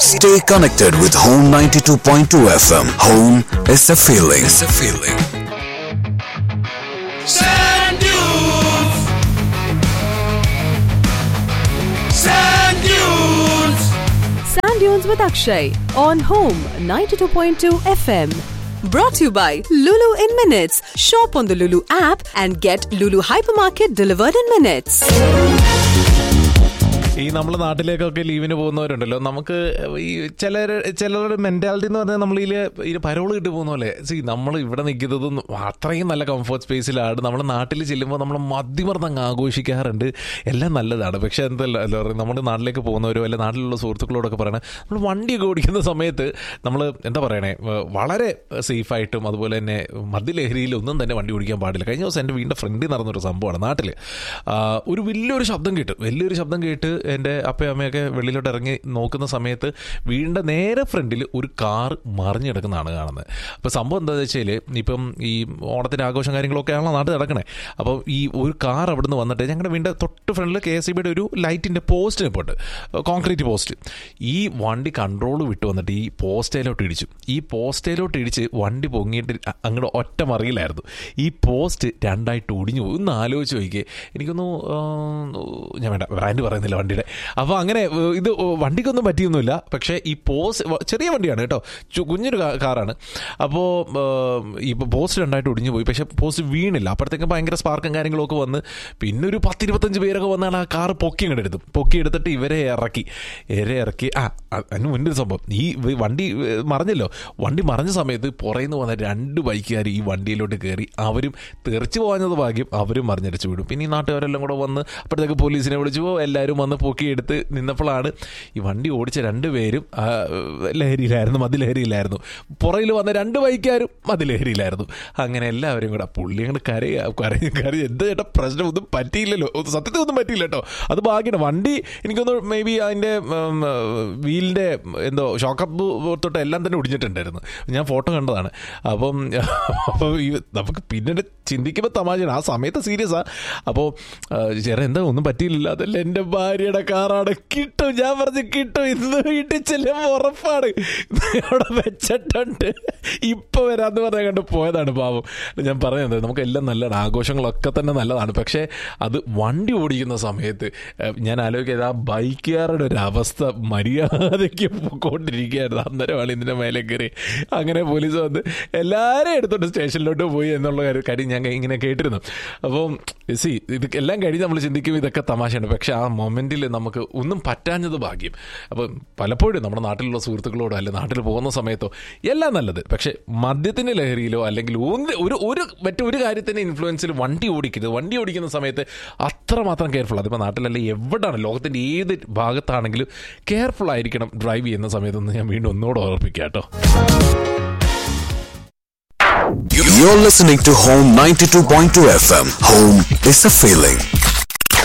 Stay connected with Home 92.2 FM. Home is a feeling. It's a feeling. Sand dunes. Sand dunes. Sand Dunes with Akshay on Home 92.2 FM. Brought to you by Lulu in Minutes. Shop on the Lulu app and get Lulu Hypermarket delivered in minutes. ഈ നമ്മുടെ നാട്ടിലേക്കൊക്കെ ലീവിന് പോകുന്നവരുണ്ടല്ലോ നമുക്ക് ഈ ചിലർ ചിലരുടെ mentality എന്ന് പറഞ്ഞാൽ നമ്മൾ ഇതിൽ ഈ പരോള് കിട്ടി പോകുന്ന പോലെ സി നമ്മൾ ഇവിടെ നിൽക്കുന്നതും അത്രയും നല്ല കംഫർട്ട് സ്പേസിലാണ് നമ്മുടെ നാട്ടിൽ ചെല്ലുമ്പോൾ നമ്മൾ മദ്യമർന്ന് അങ്ങ് ആഘോഷിക്കാറുണ്ട് എല്ലാം നല്ലതാണ് പക്ഷെ എന്തല്ല എന്താ പറയുക നമ്മുടെ നാട്ടിലേക്ക് പോകുന്നവരോ അല്ലെ നാട്ടിലുള്ള സുഹൃത്തുക്കളോടൊക്കെ പറയണേ നമ്മൾ വണ്ടിയൊക്കെ ഓടിക്കുന്ന സമയത്ത് നമ്മൾ എന്താ പറയണേ വളരെ സേഫായിട്ടും അതുപോലെ തന്നെ മദ്യലഹരിയിൽ ഒന്നും തന്നെ വണ്ടി ഓടിക്കാൻ പാടില്ല കഴിഞ്ഞ ദിവസം എൻ്റെ വീടിൻ്റെ ഫ്രണ്ടിൽ നടന്നൊരു സംഭവമാണ് നാട്ടിൽ ഒരു വലിയൊരു ശബ്ദം കേട്ടു വലിയൊരു ശബ്ദം കേട്ട് എൻ്റെ അപ്പയും അമ്മയൊക്കെ വെളിയിലോട്ട് ഇറങ്ങി നോക്കുന്ന സമയത്ത് വീടിൻ്റെ നേരെ ഫ്രണ്ടിൽ ഒരു കാർ മറിഞ്ഞു കിടക്കുന്നതാണ് കാണുന്നത് അപ്പോൾ സംഭവം എന്താണെന്ന് വെച്ചാൽ ഇപ്പം ഈ ഓണത്തിൻ്റെ ആഘോഷം കാര്യങ്ങളൊക്കെയാണല്ലോ നാട്ടിൽ നടക്കണേ അപ്പോൾ ഈ ഒരു കാർ അവിടെ നിന്ന് വന്നിട്ട് ഞങ്ങളുടെ വീടിൻ്റെ തൊട്ട് ഫ്രണ്ടിൽ കെ എസ് ബിയുടെ ഒരു ലൈറ്റിൻ്റെ പോസ്റ്റ് നിൽപ്പുണ്ട് കോൺക്രീറ്റ് പോസ്റ്റ് ഈ വണ്ടി കൺട്രോൾ വിട്ട് വന്നിട്ട് ഈ പോസ്റ്റേലോട്ട് ഇടിച്ചു ഈ പോസ്റ്റേലോട്ട് ഇടിച്ച് വണ്ടി പൊങ്ങിയിട്ട് അങ്ങോട്ട് ഒറ്റ മറിയിലായിരുന്നു ഈ പോസ്റ്റ് രണ്ടായിട്ട് ഒടിഞ്ഞു പോയി ഒന്ന് ആലോചിച്ച് നോക്കിയേ എനിക്കൊന്നു ഞാൻ വേണ്ട ബ്രാൻഡ് പറയുന്നില്ല വണ്ടിയുടെ അപ്പോൾ അങ്ങനെ ഏഹ്, ഇത് വണ്ടിക്കൊന്നും പറ്റിയൊന്നുമില്ല പക്ഷേ ഈ പോസ്റ്റ് ചെറിയ വണ്ടിയാണ് കേട്ടോ ചു- കുഞ്ഞൊരു കാ- കാറാണ് അപ്പോൾ ഈ പോസ്റ്റ് രണ്ടായിട്ട് ഒടിഞ്ഞു പോയി പക്ഷേ പോസ്റ്റ് വീണില്ല അപ്പോഴത്തേക്കും ഭയങ്കര സ്പാർക്കും കാര്യങ്ങളൊക്കെ വന്ന് പിന്നെ ഒരു പത്തിരുപത്തഞ്ച് പേരൊക്കെ വന്നാണ് ആ കാർ പൊക്കി അങ്ങോട്ട് എടുത്തു പൊക്കി എടുത്തിട്ട് ഇവരെ ഇറക്കി ഇവരെ ഇറക്കി ആ അ- അതിന് മുന്നൊരു സംഭവം ഈ വ- വണ്ടി ഏഹ്, മറിഞ്ഞല്ലോ വണ്ടി മറിഞ്ഞ സമയത്ത് പുറയുന്ന വന്ന രണ്ട് ബൈക്കുകാർ ഈ വണ്ടിയിലോട്ട് കയറി അവരും തെറിച്ചു പോകാഞ്ഞത് ഭാഗ്യം അവരും മറിഞ്ഞടിച്ചു വിടും പിന്നെ ഈ നാട്ടുകാരെല്ലാം കൂടെ വന്ന് അപ്പോഴത്തേക്ക് പോലീസിനെ വിളിച്ചു എല്ലാവരും വന്ന് പൊക്കിയെടുത്ത് നിന്നപ്പോഴാണ് ഈ വണ്ടി ഓടിച്ച രണ്ടുപേരും ആ, ലഹരിയിലായിരുന്നു മദ്യലഹരിയിലായിരുന്നു പുറയിൽ വന്ന രണ്ട് ബൈക്കുകാരും മദ്യലഹരിയിലായിരുന്നു അങ്ങനെ എല്ലാവരും കൂടെ പുള്ളി അങ്ങോട്ട് കരയാ കരഞ്ഞ് കരഞ്ഞ് എന്ത് ചേട്ടാ പ്രശ്നം ഒന്നും പറ്റിയില്ലല്ലോ ഒന്നും സത്യത്തിൽ ഒന്നും പറ്റിയില്ല കേട്ടോ അത് ഭാഗ്യമാണ് വണ്ടി എനിക്കൊന്ന് മേ ബി അതിൻ്റെ വീലിൻ്റെ എന്തോ ഷോക്കപ്പ് തൊട്ട് എല്ലാം തന്നെ ഒടിഞ്ഞിട്ടുണ്ടായിരുന്നു ഞാൻ ഫോട്ടോ കണ്ടതാണ് അപ്പം അപ്പോൾ ഈ നമുക്ക് പിന്നീട് ചിന്തിക്കുമ്പോൾ തമാശയാണ് ആ സമയത്ത് സീരിയസാ അപ്പോൾ ചേട്ടാ എന്താ ഒന്നും പറ്റിയില്ല അതല്ല എൻ്റെ ഭാര്യയുടെ കാറാണ് കിട്ടും ഞാൻ പറഞ്ഞു കിട്ടും ഇന്ന് വീട്ടിൽ ചെല്ലുമ്പോൾ ഉറപ്പാണ് അവിടെ വെച്ചിട്ടുണ്ട് ഇപ്പൊ വരാന്ന് പറഞ്ഞാൽ കണ്ട് പോയതാണ് പാവം ഞാൻ പറഞ്ഞത് നമുക്ക് എല്ലാം നല്ലതാണ് ആഘോഷങ്ങളൊക്കെ തന്നെ നല്ലതാണ് പക്ഷേ അത് വണ്ടി ഓടിക്കുന്ന സമയത്ത് ഏഹ്, ഞാൻ ആലോചിക്കുന്നത് ആ ബൈക്കുകാരുടെ ഒരു അവസ്ഥ മര്യാദയ്ക്ക് പോയിക്കൊണ്ടിരിക്കുകയായിരുന്നു അന്നേരമാണ് ഇതിൻ്റെ മേലെ കയറി അങ്ങനെ പോലീസ് വന്ന് എല്ലാവരെയും എടുത്തോണ്ട് സ്റ്റേഷനിലോട്ട് പോയി എന്നുള്ള കാര്യം- കാര്യം ഞാൻ ഇങ്ങനെ കേട്ടിരുന്നു അപ്പം സി ഇത് എല്ലാം കഴിഞ്ഞ് നമ്മൾ ചിന്തിക്കും ഇതൊക്കെ തമാശയാണ് പക്ഷെ ആ മൊമെന്റിൽ നമുക്ക് ഒന്നും പറ്റാഞ്ഞത് ഭാഗ്യം അപ്പം പലപ്പോഴും നമ്മുടെ നാട്ടിലുള്ള സുഹൃത്തുക്കളോടോ അല്ലെ നാട്ടിൽ പോകുന്ന സമയത്തോ എല്ലാം നല്ലത് പക്ഷെ മദ്യത്തിന്റെ ലഹരിയിലോ അല്ലെങ്കിൽ ഒന്ന് ഒരു ഒരു മറ്റൊരു കാര്യത്തിന്റെ ഇൻഫ്ലുവൻസിൽ വണ്ടി ഓടിക്കരുത് വണ്ടി ഓടിക്കുന്ന സമയത്ത് അത്രമാത്രം കെയർഫുൾ അതിപ്പോൾ നാട്ടിലല്ല എവിടെയാണ് ലോകത്തിന്റെ ഏത് ഭാഗത്താണെങ്കിലും കെയർഫുൾ ആയിരിക്കണം ഡ്രൈവ് ചെയ്യുന്ന സമയത്തൊന്ന് ഞാൻ വീണ്ടും ഒന്നുകൂടെ ഓർപ്പിക്കാം കേട്ടോ You're listening to Home 92.2 FM. Home is a feeling.